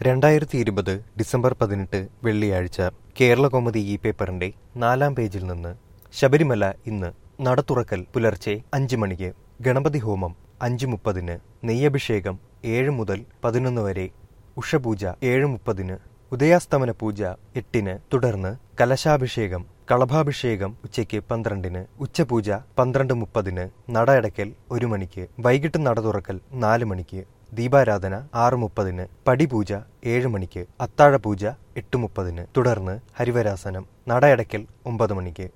രണ്ടായിരത്തി ഇരുപത് ഡിസംബർ പതിനെട്ട് വെള്ളിയാഴ്ച കേരളകൗമുദി ഈ പേപ്പറിന്റെ നാലാം പേജിൽ നിന്ന് ശബരിമല ഇന്ന് നട തുറക്കൽ പുലർച്ചെ അഞ്ച് മണിക്ക് ഗണപതി ഹോമം അഞ്ച് മുപ്പതിന് നെയ്യഭിഷേകം ഏഴ് മുതൽ പതിനൊന്ന് വരെ ഉഷപൂജ ഏഴ് മുപ്പതിന് ഉദയാസ്തമന പൂജ എട്ടിന് തുടർന്ന് കലശാഭിഷേകം കളഭാഭിഷേകം ഉച്ചയ്ക്ക് പന്ത്രണ്ടിന് ഉച്ചപൂജ പന്ത്രണ്ട് മുപ്പതിന് നട അടയ്ക്കൽ ഒരു മണിക്ക് വൈകിട്ട് നട തുറക്കൽ നാല് മണിക്ക് ദീപാരാധന ആറ് മുപ്പതിന് പടിപൂജ ഏഴ് മണിക്ക് അത്താഴപൂജ എട്ട് മുപ്പതിന് തുടർന്ന് ഹരിവരാസനം നടയടയ്ക്കൽ ഒമ്പത് മണിക്ക്